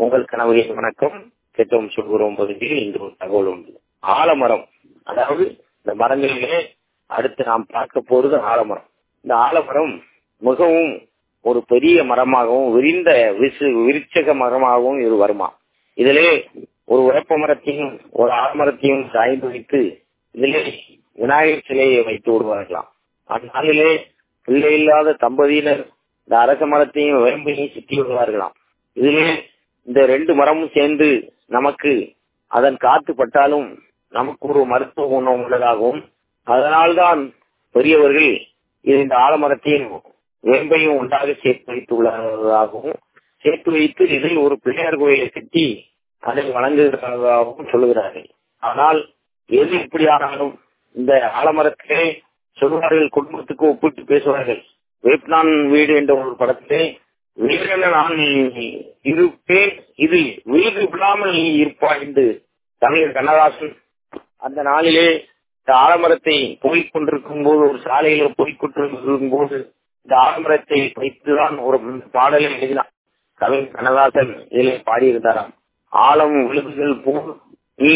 உங்கள் கணவரின் வணக்கம் கேட்டோம் சொல்கிறோம் பகுதியில் இன்று ஒரு தகவல் உண்டு ஆலமரம் அதாவது இந்த மரங்களிலே அடுத்து நாம் பார்க்க போறது ஆலமரம் இந்த ஆலமரம் மிகவும் ஒரு பெரிய மரமாகவும் விரிந்த விசு விருட்சக மரமாகவும் இது வருமா இதிலே ஒரு உரப்ப மரத்தையும் ஒரு ஆலமரத்தையும் சாய்ந்து வைத்து இதிலே விநாயகர் சிலையை வைத்து விடுவார்களாம் அந்நாளிலே பிள்ளை இல்லாத தம்பதியினர் இந்த அரச மரத்தையும் வேம்பையும் சுற்றி விடுவார்களாம் இதிலே இந்த ரெண்டு மரமும் சேர்ந்து நமக்கு அதன் காத்து பட்டாலும் நமக்கு ஒரு மருத்துவ குணம் உள்ளதாகவும் அதனால்தான் பெரியவர்கள் இது இந்த ஆலமரத்தையும் வேம்பையும் ஒன்றாக சேர்த்து வைத்துள்ளதாகவும் சேர்த்து வைத்து இதில் ஒரு பிள்ளையார் கோயிலை கட்டி அதை வழங்குகிறதாகவும் சொல்லுகிறார்கள் ஆனால் எது எப்படி ஆனாலும் இந்த ஆலமரத்திலே சொல்வார்கள் குடும்பத்துக்கு ஒப்பிட்டு பேசுவார்கள் வேப்னான் வீடு என்ற ஒரு படத்திலே வீரன நான் இருப்பேன் இது வீடு விடாமல் நீ இருப்பாய் என்று தமிழர் கண்ணதாசன் அந்த நாளிலே இந்த ஆலமரத்தை போய்க் கொண்டிருக்கும் போது ஒரு சாலையில போய்க் கொண்டிருக்கும் போது இந்த ஆலமரத்தை வைத்துதான் ஒரு பாடலை எழுதினார் கவிஞர் கண்ணதாசன் இதிலே பாடியிருந்தாராம் ஆழம் விழுதுகள் போல் நீ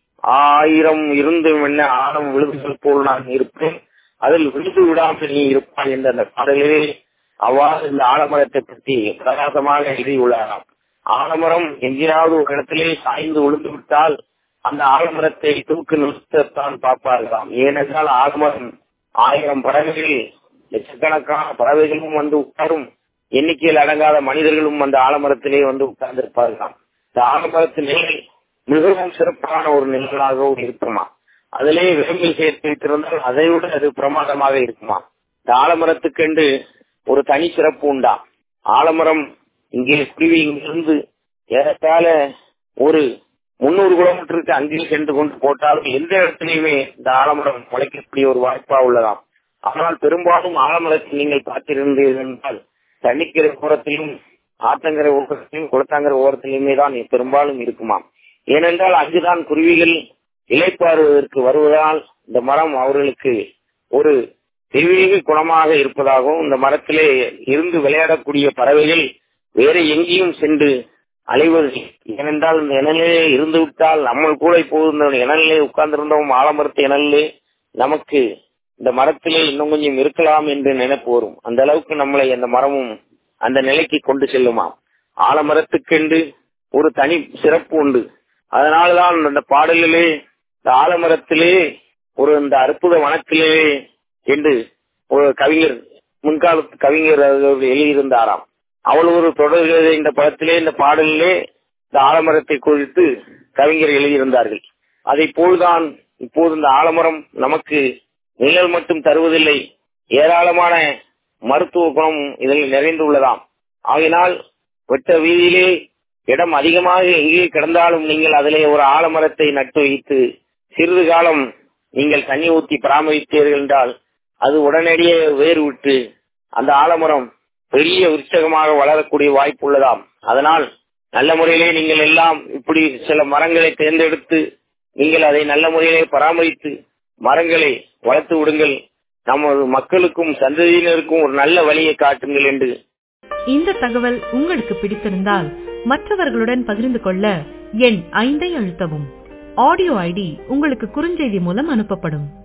ஆயிரம் இருந்து என்ன ஆழம் விழுதுகள் போல் நான் இருப்பேன் அதில் விழுது விடாமல் நீ இருப்பாய் என்ற அந்த பாடலிலே அவ்வாறு இந்த ஆலமரத்தை பற்றி பிரகாசமாக எழுதியுள்ளாராம் ஆலமரம் எங்கேயாவது ஒரு இடத்திலே சாய்ந்து விழுந்து விட்டால் அந்த ஆலமரத்தை தூக்கு நிறுத்தத்தான் பார்ப்பார்களாம் ஏனென்றால் ஆலமரம் ஆயிரம் பறவைகள் லட்சக்கணக்கான பறவைகளும் வந்து உட்காரும் எண்ணிக்கையில் அடங்காத மனிதர்களும் அந்த ஆலமரத்திலே வந்து உட்கார்ந்திருப்பார்களாம் இந்த ஆலமரத்தின் நிலை மிகவும் சிறப்பான ஒரு நிலைகளாகவும் இருக்குமா அதிலே விலங்கில் சேர்த்து வைத்திருந்தால் அதை விட அது பிரமாதமாக இருக்குமா இந்த ஆலமரத்துக்கென்று ஒரு தனி சிறப்பு உண்டா ஆலமரம் இங்கே குருவியிலிருந்து ஏறத்தாழ ஒரு முன்னூறு கிலோமீட்டருக்கு அங்கே சென்று கொண்டு போட்டாலும் எந்த இடத்திலையுமே இந்த ஆலமரம் முளைக்கக்கூடிய ஒரு வாய்ப்பா உள்ளதாம் ஆனால் பெரும்பாலும் ஆலமரத்தை நீங்கள் பார்த்திருந்தீர்கள் என்றால் தண்ணிக்கிற ஓரத்திலும் ஆத்தங்கரை ஓரத்திலும் குளத்தாங்கரை ஓரத்திலுமே தான் பெரும்பாலும் இருக்குமாம் ஏனென்றால் அங்குதான் குருவிகள் இலைப்பாறுவதற்கு வருவதால் இந்த மரம் அவர்களுக்கு ஒரு தெய்வீக குணமாக இருப்பதாகவும் இந்த மரத்திலே இருந்து விளையாடக்கூடிய பறவைகள் வேற எங்கேயும் சென்று அலைவது ஏனென்றால் இந்த இணலிலே இருந்து விட்டால் நம்ம கூட இப்போது இந்த இணலிலே உட்கார்ந்திருந்தோம் ஆலமரத்து இணலிலே நமக்கு இந்த மரத்திலே இன்னும் கொஞ்சம் இருக்கலாம் என்று நினைப்பு வரும் அந்த அளவுக்கு நம்மளை அந்த மரமும் அந்த நிலைக்கு கொண்டு செல்லுமா ஆலமரத்துக்கென்று ஒரு தனி சிறப்பு உண்டு அதனால்தான் அந்த பாடலிலே இந்த ஆலமரத்திலே ஒரு இந்த அற்புத வனத்திலே என்று ஒரு கவிஞர் முன்காலத்து கவிஞர் எழுதியிருந்தாராம் அவள் ஒரு தொடர்கிறது இந்த படத்திலே இந்த பாடலிலே இந்த ஆலமரத்தை குறித்து கவிஞர் எழுதியிருந்தார்கள் அதை போல்தான் இப்போது இந்த ஆலமரம் நமக்கு நிழல் மட்டும் தருவதில்லை ஏராளமான மருத்துவ குணம் இதில் நிறைந்துள்ளதாம் ஆகினால் வெட்ட வீதியிலே இடம் அதிகமாக எங்கே கிடந்தாலும் நீங்கள் அதிலே ஒரு ஆலமரத்தை நட்டு வைத்து சிறிது காலம் நீங்கள் தண்ணி ஊற்றி பராமரித்தீர்கள் என்றால் அது உடனடியே வேறு விட்டு அந்த ஆலமரம் பெரிய உற்சகமாக வளரக்கூடிய வாய்ப்பு உள்ளதாம் அதனால் நல்ல முறையிலே நீங்கள் எல்லாம் இப்படி சில மரங்களை தேர்ந்தெடுத்து நீங்கள் அதை நல்ல முறையிலே பராமரித்து மரங்களை வளர்த்து விடுங்கள் நமது மக்களுக்கும் சந்ததியினருக்கும் ஒரு நல்ல வழியை காட்டுங்கள் என்று இந்த தகவல் உங்களுக்கு பிடித்திருந்தால் மற்றவர்களுடன் பகிர்ந்து கொள்ள எண் ஐந்தை அழுத்தவும் ஆடியோ ஐடி உங்களுக்கு குறுஞ்செய்தி மூலம் அனுப்பப்படும்